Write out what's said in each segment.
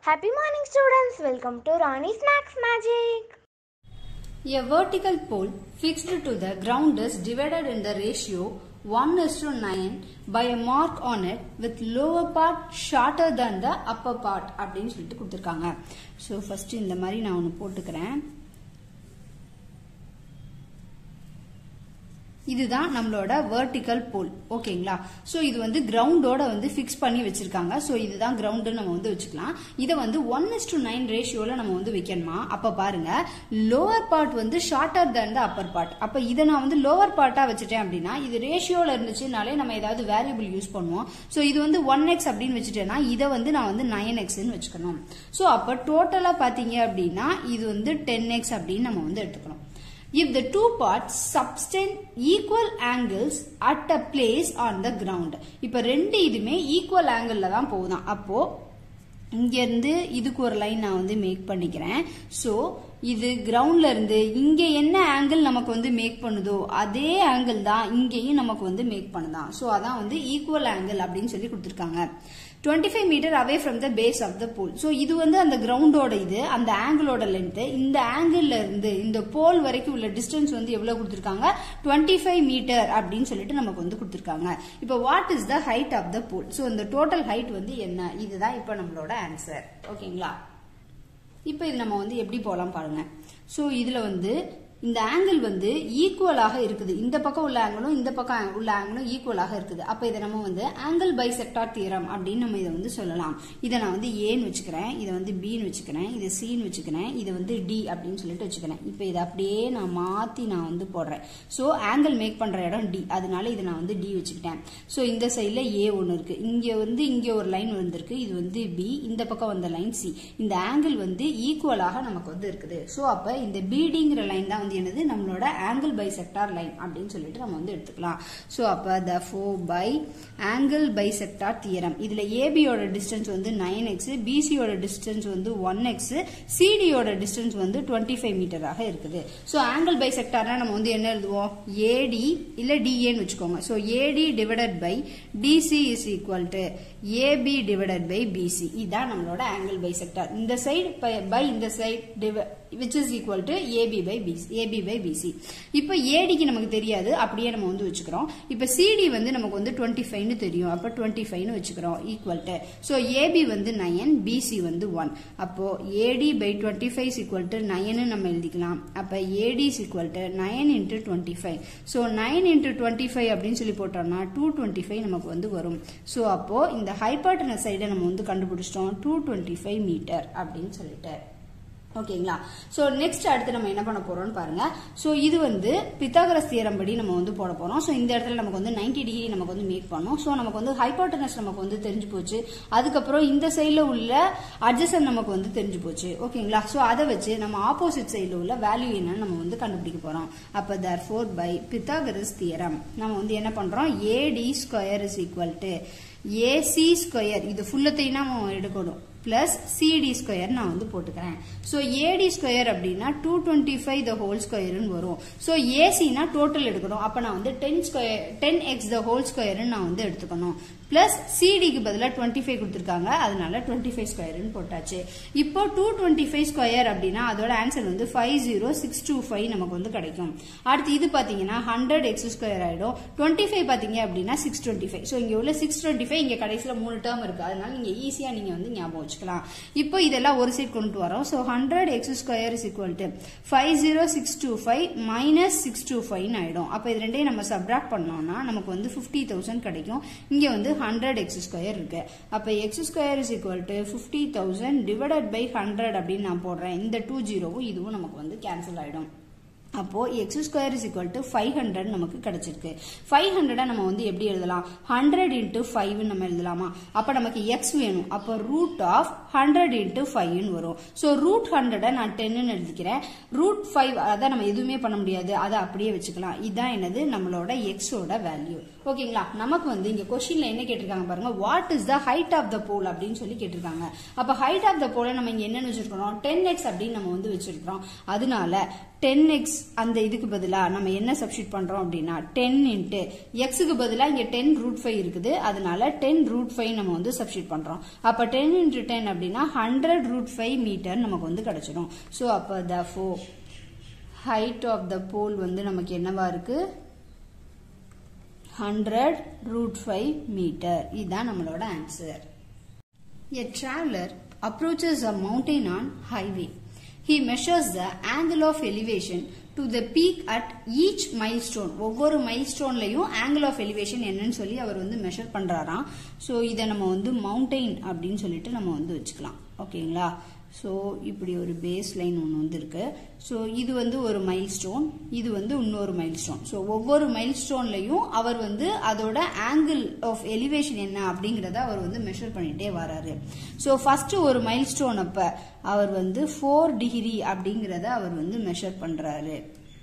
Happy morning, students. Welcome to Rani Snacks Magic. A vertical pole fixed to the ground is divided in the ratio 1 is to 9 by a mark on it with lower part shorter than the upper part அப்படின்னு சொல்லிட்டு கொடுத்துருக்காங்க so first இந்த மாதிரி நான் ஒன்று போட்டுக்கிறேன் இதுதான் நம்மளோட வெர்டிக்கல் போல் ஓகேங்களா ஸோ இது வந்து கிரவுண்டோட வந்து ஃபிக்ஸ் பண்ணி வச்சிருக்காங்க ஸோ இதுதான் கிரவுண்டு நம்ம வந்து வச்சுக்கலாம் இதை வந்து ஒன் இஸ் டு நைன் ரேஷியோல நம்ம வந்து வைக்கணுமா அப்போ பாருங்க லோவர் பார்ட் வந்து shorter than the upper part அப்போ இதை நான் வந்து லோவர் பார்ட்டா வச்சுட்டேன் அப்படின்னா இது ரேஷியோல இருந்துச்சுனாலே நம்ம ஏதாவது வேரியபிள் யூஸ் பண்ணுவோம் ஸோ இது வந்து ஒன் எக்ஸ் அப்படின்னு வச்சுட்டேன்னா இதை வந்து நான் வந்து நைன் எக்ஸ்ன்னு வச்சுக்கணும் ஸோ அப்போ டோட்டலாக பார்த்தீங்க அப்படின்னா இது வந்து டென் எக்ஸ் அப்படின்னு நம்ம வந்து எடுத்துக்கணும் if the two parts sustain equal angles at a place on the ground இப்ப ரெண்டு இதுமே ஈக்குவல் ஆங்கிள் தான் போகுதான் அப்போ இங்க இருந்து இதுக்கு ஒரு லைன் நான் வந்து மேக் பண்ணிக்கிறேன் ஸோ இது கிரவுண்ட்ல இருந்து இங்க என்ன ஆங்கிள் நமக்கு வந்து மேக் பண்ணுதோ அதே ஆங்கிள் தான் இங்கேயும் நமக்கு வந்து மேக் பண்ணுதான் ஸோ அதான் வந்து ஈக்குவல் ஆங்கிள் அப்படின்னு சொல்லி கொடுத்துருக்காங்க 25 five metre away from the base of the pole so இது வந்து அந்த கிரவுண்டோட இது அந்த ஆங்கிளோட லென்த் இந்த ஆங்கிள் இருந்து இந்த போல் வரைக்கும் உள்ள டிஸ்டன்ஸ் வந்து எவ்வளவு கொடுத்துருக்காங்க 25 ஃபைவ் மீட்டர் அப்படின்னு சொல்லிட்டு நமக்கு வந்து கொடுத்துருக்காங்க இப்போ what is the height of the pole so இந்த டோட்டல் ஹைட் வந்து என்ன இதுதான் இப்போ நம்மளோட ஆன்சர் ஓகேங்களா இப்போ இது நம்ம வந்து எப்படி போகலாம் பாருங்க ஸோ இதில் வந்து இந்த ஆங்கிள் வந்து ஈக்குவலாக இருக்குது இந்த பக்கம் உள்ள ஆங்கிளும் இந்த பக்கம் உள்ள ஆங்கிளும் ஈக்குவலாக இருக்குது அப்போ இதை நம்ம வந்து ஆங்கிள் பை செக்டார் தியரம் அப்படின்னு நம்ம இதை வந்து சொல்லலாம் இதை நான் வந்து ஏன்னு வச்சுக்கிறேன் இதை வந்து பின்னு வச்சுக்கிறேன் இதை சின்னு வச்சுக்கிறேன் இதை வந்து டி அப்படின்னு சொல்லிட்டு வச்சுக்கிறேன் இப்போ இதை அப்படியே நான் மாற்றி நான் வந்து போடுறேன் ஸோ ஆங்கிள் மேக் பண்ணுற இடம் டி அதனால இதை நான் வந்து டி வச்சுக்கிட்டேன் ஸோ இந்த சைடில் ஏ ஒன்று இருக்கு இங்கே வந்து இங்கே ஒரு லைன் வந்திருக்கு இது வந்து பி இந்த பக்கம் வந்த லைன் சி இந்த ஆங்கிள் வந்து ஈக்குவலாக நமக்கு வந்து இருக்குது ஸோ அப்போ இந்த பிடிங்கிற லைன் தான் வந்து என்னது நம்மளோட ஆங்கிள் பை செக்டார் லைன் அப்படின்னு சொல்லிட்டு நம்ம வந்து எடுத்துக்கலாம் ஸோ அப்போ the for by angle bisector theorem இதில் ஏபியோட டிஸ்டன்ஸ் வந்து நைன் எக்ஸ் பிசியோட டிஸ்டன்ஸ் வந்து ஒன் எக்ஸ் சிடியோட டிஸ்டன்ஸ் வந்து டுவெண்ட்டி ஃபைவ் மீட்டராக இருக்குது ஸோ ஆங்கிள் பை செக்டார்னா நம்ம வந்து என்ன எழுதுவோம் ஏடி இல்லை டிஏன்னு வச்சுக்கோங்க so AD divided by DC is equal to AB divided by BC இதுதான் நம்மளோட ஆங்கிள் பை செக்டார் இந்த சைடு பை இந்த side which is equal to AB by BC AB by BC இப்போ ஏடிக்கு நமக்கு தெரியாது அப்படியே நம்ம வந்து வச்சுக்கிறோம் இப்போ சிடி வந்து நமக்கு வந்து டுவெண்ட்டி ஃபைவ்னு தெரியும் அப்போ டுவெண்ட்டி ஃபைவ்னு வச்சுக்கிறோம் ஈக்குவல் டு ஸோ ஏபி வந்து நயன் பிசி வந்து ஒன் அப்போ AD by twenty five equal to நயனு நம்ம எழுதிக்கலாம் அப்போ AD is equal to nine into twenty five so nine into twenty five அப்படின்னு சொல்லி போட்டோம்னா டூ டுவெண்ட்டி ஃபைவ் நமக்கு வந்து வரும் ஸோ அப்போ இந்த ஹைப்பர்டனஸ் சைடை நம்ம வந்து கண்டுபிடிச்சிட்டோம் டூ டுவெண்ட்டி ஃபைவ் மீட்டர் அப்படின்னு சொல்லிட்டு ஓகேங்களா ஸோ நெக்ஸ்ட் அடுத்து நம்ம என்ன பண்ண போறோம்னு பாருங்க ஸோ இது வந்து பித்தாகரஸ் தியரம் படி நம்ம வந்து போட போறோம் ஸோ இந்த இடத்துல நமக்கு வந்து நைன்டி டிகிரி நமக்கு வந்து மேக் பண்ணோம் ஸோ நமக்கு வந்து ஹைப்போட்டனஸ் நமக்கு வந்து தெரிஞ்சு போச்சு அதுக்கப்புறம் இந்த சைடில் உள்ள அட்ஜசன் நமக்கு வந்து தெரிஞ்சு போச்சு ஓகேங்களா ஸோ அதை வச்சு நம்ம ஆப்போசிட் சைடில் உள்ள வேல்யூ என்னன்னு நம்ம வந்து கண்டுபிடிக்க போறோம் அப்போ therefore by Pythagoras theorem நம்ம வந்து என்ன பண்றோம் AD square is equal to AC square இது ஃபுல்லத்தையும் நம்ம எடுக்கணும் பிளஸ் சிடி ஸ்கொயர் நான் வந்து போட்டுக்கிறேன் ஸோ ஏடி ஸ்கொயர் அப்படின்னா two twenty five the whole ஸ்கொயர்னு வரும் ஸோ ஏசினா டோட்டல் எடுக்கணும் அப்போ நான் வந்து ten square ten x the whole ஸ்கொயர்னு நான் வந்து எடுத்துக்கணும் பிளஸ் சிடிக்கு பதிலாக டுவெண்ட்டி ஃபைவ் கொடுத்துருக்காங்க அதனால டுவெண்ட்டி ஃபைவ் ஸ்கொயர்னு போட்டாச்சு இப்போ டூ டுவெண்ட்டி ஃபைவ் ஸ்கொயர் அப்படின்னா அதோட ஆன்சர் வந்து five zero six two five நமக்கு வந்து கிடைக்கும் அடுத்து இது பார்த்தீங்கன்னா ஹண்ட்ரட் எக்ஸ் ஸ்கொயர் ஆயிடும் டுவெண்ட்டி ஃபைவ் பார்த்தீங்க அப்படின்னா சிக்ஸ் டுவெண்ட்டி ஃபைவ் ஸோ இங்கே உள்ள சிக்ஸ் டுவெண்ட்டி ஃபைவ் இங்கே கடைசியில் மூணு டேர்ம் இருக்கு அதனால நீங்கள் ஈஸியாக நீங்கள் வந்து ஞாபகம் வச்சுக்கலாம் இப்போ இதெல்லாம் ஒரு சைட் கொண்டு வரோம் so hundred x square is equal to five zero six two five minus six two ஃபைவ்னு ஆயிடும் அப்போ இது ரெண்டையும் நம்ம சப்ராக்ட் பண்ணோம்னா நமக்கு வந்து ஃபிஃப்டி தௌசண்ட் கிடைக்கும் இங்கே வந்து ஹண்ட்ரட் எக்ஸ் ஸ்கொயர் இருக்கு அப்போ x square is equal to fifty thousand divided by hundred அப்படின்னு நான் போடுறேன் இந்த டூ ஜீரோவும் இதுவும் நமக்கு வந்து கேன்சல் ஆயிடும் அப்போ x square is equal to five hundred நமக்கு கிடைச்சிருக்கு ஃபைவ் ஹண்ட்ரடை நம்ம வந்து எப்படி எழுதலாம் ஹண்ட்ரட் இன்ட்டு ஃபைவ் நம்ம எழுதலாமா அப்போ நமக்கு எக்ஸ் வேணும் அப்போ ரூட் ஆஃப் ஹண்ட்ரட் இன்ட்டு ஃபைவ்னு வரும் ஸோ ரூட் ஹண்ட்ரடை நான் டென்னு எழுதிக்கிறேன் ரூட் ஃபைவ் அதை நம்ம எதுவுமே பண்ண முடியாது அதை அப்படியே வச்சுக்கலாம் இதுதான் என்னது நம்மளோட எக்ஸோட வேல்யூ ஓகேங்களா நமக்கு வந்து இங்க கொஸ்டின்ல என்ன கேட்டிருக்காங்க பாருங்க what is the height of the pole அப்படின்னு சொல்லி கேட்டிருக்காங்க அப்ப ஹைட் ஆஃப் த போல நம்ம இங்க என்னன்னு வச்சிருக்கிறோம் டென் எக்ஸ் அப்படின்னு நம்ம வந்து வச்சிருக்கிறோம் அதனால டென் எக்ஸ் அந்த இதுக்கு பதிலா நம்ம என்ன சப்ஸ்டியூட் பண்றோம் அப்படின்னா டென் இன்ட்டு எக்ஸுக்கு பதிலா இங்க டென் ரூட் ஃபைவ் இருக்குது அதனால டென் ரூட் ஃபைவ் நம்ம வந்து சப்ஸ்டியூட் பண்றோம் அப்ப டென் இன்ட்டு டென் அப்படின்னா ஹண்ட்ரட் ரூட் ஃபைவ் மீட்டர் நமக்கு வந்து கிடைச்சிடும் ஸோ அப்ப த ஃபோ ஹைட் ஆஃப் த போல் வந்து நமக்கு என்னவா இருக்கு ஹண்ட்ரட் ரூட் ஃபைவ் மீட்டர் இதுதான் நம்மளோட answer A traveler approaches a mountain on highway. He measures the angle of elevation to the peak at each milestone. ஒவ்வொரு மைல்ஸ்டோன்லையும் angle of elevation என்னன்னு சொல்லி அவர் வந்து மெஷர் பண்றாராம் ஸோ இதை நம்ம வந்து மவுண்டெயின் அப்படின்னு சொல்லிட்டு நம்ம வந்து வச்சுக்கலாம் ஓகேங்களா ஸோ இப்படி ஒரு பேஸ் லைன் ஒன்று வந்து இருக்கு ஸோ இது வந்து ஒரு மைல் ஸ்டோன் இது வந்து இன்னொரு மைல் ஸ்டோன் ஸோ ஒவ்வொரு மைல் ஸ்டோன்லையும் அவர் வந்து அதோட ஆங்கிள் ஆஃப் எலிவேஷன் என்ன அப்படிங்கிறத அவர் வந்து மெஷர் பண்ணிட்டே வராரு ஸோ ஃபர்ஸ்ட் ஒரு மைல் ஸ்டோன் அப்ப அவர் வந்து ஃபோர் டிகிரி அப்படிங்கிறத அவர் வந்து மெஷர் பண்றாரு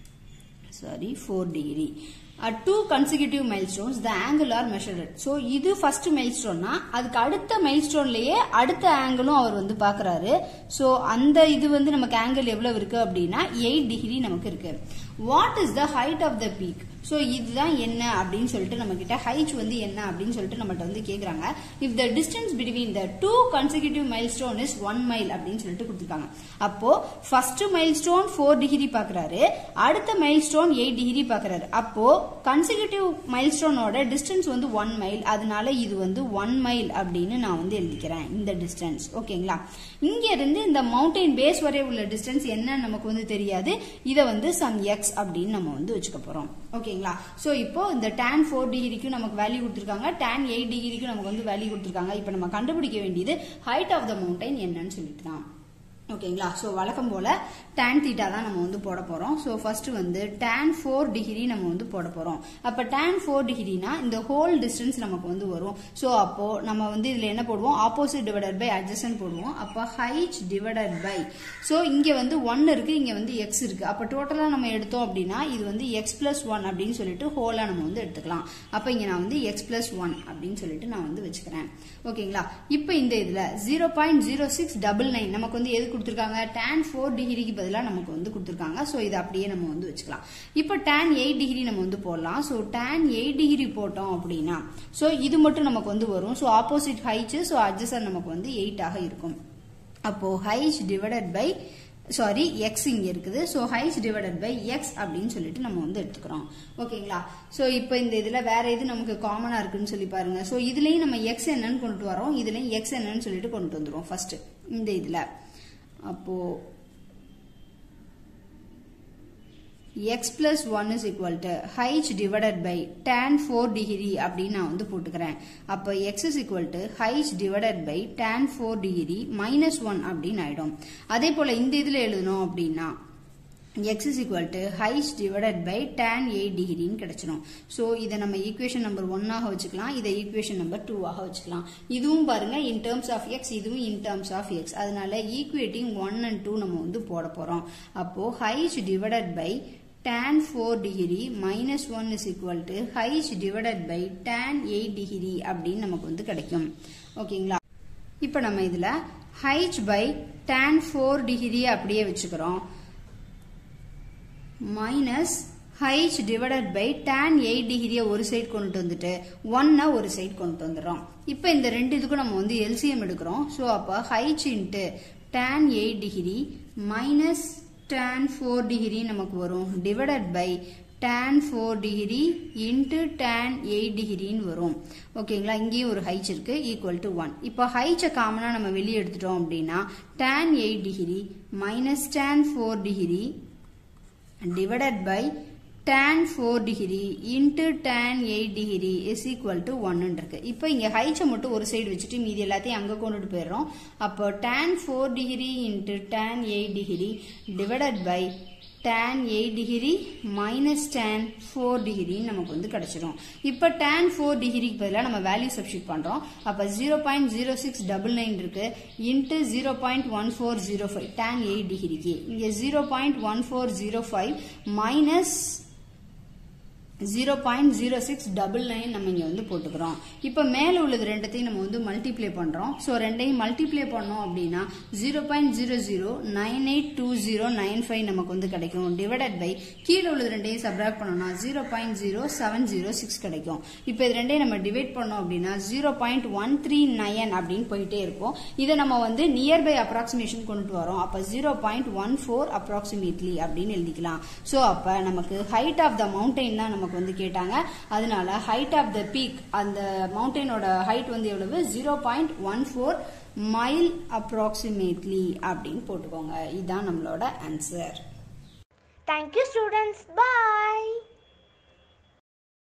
sorry four degree at two consecutive milestones the angle are measured so இது ஃபர்ஸ்ட் மைல்ஸ்டோன்னா அதுக்கு அடுத்த மைல்ஸ்டோன்லயே அடுத்த ஆங்கிளும் அவர் வந்து பார்க்கறாரு ஸோ அந்த இது வந்து நமக்கு ஆங்கிள் எவ்வளவு இருக்கு அப்படின்னா எயிட் டிகிரி நமக்கு இருக்கு what is the height of the peak so இதுதான் என்ன அப்படின்னு சொல்லிட்டு நம்ம கிட்ட ஹைட் வந்து என்ன அப்படின்னு சொல்லிட்டு நம்மகிட்ட வந்து கேக்குறாங்க if the distance between the two consecutive mile stone is one mile அப்படின்னு சொல்லிட்டு கொடுத்துருக்காங்க அப்போ first mile stone four degree பாக்குறாரு அடுத்த மைல் ஸ்டோன் எயிட் டிகிரி பாக்குறாரு அப்போ கன்சிக்யூட்டிவ் மைல் ஸ்டோனோட டிஸ்டன்ஸ் வந்து ஒன் மைல் அதனால இது வந்து ஒன் மைல் அப்படின்னு நான் வந்து எழுதிக்கிறேன் இந்த டிஸ்டன்ஸ் ஓகேங்களா இங்க இருந்து இந்த மவுண்டைன் பேஸ் வரை உள்ள டிஸ்டன்ஸ் என்ன நமக்கு வந்து தெரியாது இதை வந்து சம் எக்ஸ் அப்படின்னு நம்ம வந்து வச்சுக்க போறோம் ஓகேங்களா சோ இப்போ இந்த tan ஃபோர் டிகிரிக்கும் நமக்கு வேல்யூ கொடுத்துருக்காங்க tan எயிட் டிகிரிக்கும் நமக்கு வந்து வேல்யூ கொடுத்துருக்காங்க இப்போ நம்ம கண்டுபிடிக்க வேண்டியது ஹைட் ஆஃப் த மவுண்டைன் என்னன்னு சொல்லிட்டு தான் ஓகேங்களா ஸோ வழக்கம் போல tan தீட்டா தான் நம்ம வந்து போட போறோம் ஸோ ஃபர்ஸ்ட் வந்து tan ஃபோர் டிகிரி நம்ம வந்து போட போறோம் அப்ப tan ஃபோர் டிகிரினா இந்த ஹோல் டிஸ்டன்ஸ் நமக்கு வந்து வரும் ஸோ அப்போ நம்ம வந்து இதுல என்ன போடுவோம் ஆப்போசிட் டிவைடட் பை adjacent போடுவோம் அப்போ ஹைட் டிவைடட் பை ஸோ இங்க வந்து ஒன் இருக்கு இங்க வந்து எக்ஸ் இருக்கு அப்ப டோட்டலா நம்ம எடுத்தோம் அப்படின்னா இது வந்து எக்ஸ் பிளஸ் ஒன் அப்படின்னு சொல்லிட்டு ஹோலா நம்ம வந்து எடுத்துக்கலாம் அப்ப இங்க நான் வந்து எக்ஸ் பிளஸ் ஒன் அப்படின்னு சொல்லிட்டு நான் வந்து வச்சுக்கிறேன் ஓகேங்களா இப்போ இந்த இதுல zero point zero six double nine நமக்கு வந்து எது கொடுத்துருக்காங்க tan ஃபோர் டிகிரிக்கு பதிலாக நமக்கு வந்து கொடுத்துருக்காங்க ஸோ இது அப்படியே நம்ம வந்து வச்சுக்கலாம் இப்போ tan எயிட் டிகிரி நம்ம வந்து போடலாம் ஸோ tan எயிட் டிகிரி போட்டோம் அப்படின்னா ஸோ இது மட்டும் நமக்கு வந்து வரும் so opposite height so adjacent நமக்கு வந்து எயிட் ஆக இருக்கும் அப்போ height divided by sorry x இங்க இருக்குது so height divided by x அப்படின்னு சொல்லிட்டு நம்ம வந்து எடுத்துக்கிறோம் ஓகேங்களா ஸோ இப்போ இந்த இதுல வேற எது நமக்கு காமனா இருக்குன்னு சொல்லி பாருங்க ஸோ இதுலயும் நம்ம எக்ஸ் என்னன்னு கொண்டுட்டு வரோம் இதுலயும் எக்ஸ் என்னன்னு சொல்லிட்டு கொண்டு வந்துருவோம் ஃபர்ஸ்ட் இந்த இதுல அப்போ x plus one is equal to H divided by tan four degree அப்படின்னு நான் வந்து போட்டுக்கிறேன் அப்போ x is equal to H divided by tan four degree minus one அப்படின்னு ஆயிடும் அதே போல இந்த இதுல எழுதணும் அப்படின்னா x is equal to height divided by tan 8 டிகிரின்னு கிடைச்சிடும் ஸோ இதை நம்ம ஈக்குவேஷன் நம்பர் ஒன்னாக வச்சுக்கலாம் இதை ஈக்குவேஷன் நம்பர் டூவாக வச்சுக்கலாம் இதுவும் பாருங்க இன் டேர்ம்ஸ் ஆஃப் எக்ஸ் இதுவும் இன் டேர்ம்ஸ் ஆஃப் எக்ஸ் அதனால ஈக்குவேட்டிங் ஒன் அண்ட் டூ நம்ம வந்து போட போறோம் அப்போ height divided by tan 4 degree minus one is equal to height divided by tan 8 degree அப்படின்னு நமக்கு வந்து கிடைக்கும் ஓகேங்களா இப்போ நம்ம இதுல height பை tan 4 டிகிரி அப்படியே வச்சுக்கிறோம் minus H divided by tan eight டிகிரியை ஒரு சைடு கொண்டுட்டு வந்துட்டு ஒன்னை ஒரு சைடு கொண்டு வந்துடுறோம் இப்போ இந்த ரெண்டு இதுக்கும் நம்ம வந்து எல்சிஎம் எடுக்கிறோம் ஸோ அப்போ H into tan eight degree minus tan four degree நமக்கு வரும் divided by tan 4 degree into tan 8 டிகிரின்னு வரும் ஓகேங்களா இங்கேயும் ஒரு ஹைச் இருக்கு ஈக்குவல் டு ஒன் இப்போ ஹைச்சை காமனாக நம்ம வெளியே எடுத்துட்டோம் அப்படின்னா tan 8 டிகிரி மைனஸ் tan 4 degree divided by tan 4 degree into tan 8 degree is equal to 1 இருக்கு இப்போ இங்க ஹைச்சை மட்டும் ஒரு சைடு வச்சுட்டு மீதி எல்லாத்தையும் அங்க கொண்டுட்டு போயிடுறோம் அப்போ tan 4 degree into tan 8 degree divided by tan 8 degree minus tan 4 degree நமக்கு வந்து கிடைச்சிரும் இப்போ tan 4 டிகிரிக்கு பதிலாக நம்ம வேல்யூ சப்ஸ்டியூட் பண்றோம் அப்ப zero point zero six double nine இருக்கு into zero point one four zero five tan eight டிகிரிக்கு இங்க zero point one four zero five minus zero point zero six double nine நம்ம இங்கே வந்து போட்டுக்கிறோம் இப்போ மேலே உள்ளது ரெண்டத்தையும் நம்ம வந்து மல்டிப்ளை பண்ணுறோம் ஸோ ரெண்டையும் மல்டிப்ளை பண்ணோம் அப்படின்னா zero point zero zero nine eight two zero nine five நமக்கு வந்து கிடைக்கும் டிவைடட் பை கீழே உள்ளது ரெண்டையும் சப்ராக்ட் பண்ணோம்னா zero point zero seven zero six கிடைக்கும் இப்போ இது ரெண்டையும் நம்ம டிவைட் பண்ணோம் அப்படின்னா zero point one three nine அப்படின்னு போயிட்டே இருக்கும் இதை நம்ம வந்து நியர்பை அப்ராக்சிமேஷன் கொண்டு வரோம் அப்போ zero point one four approximately அப்படின்னு எழுதிக்கலாம் ஸோ அப்போ நமக்கு ஹைட் ஆஃப் த மவுண்டைன் தான் நமக்கு வந்து கேட்டாங்க அதனால ஹைட் ஆஃப் த பீக் அந்த மவுண்டனோட ஹைட் வந்து எவ்வளவு zero point one four mile approximately அப்படின்னு போட்டுக்கோங்க இதுதான் நம்மளோட answer Thank you, students. Bye.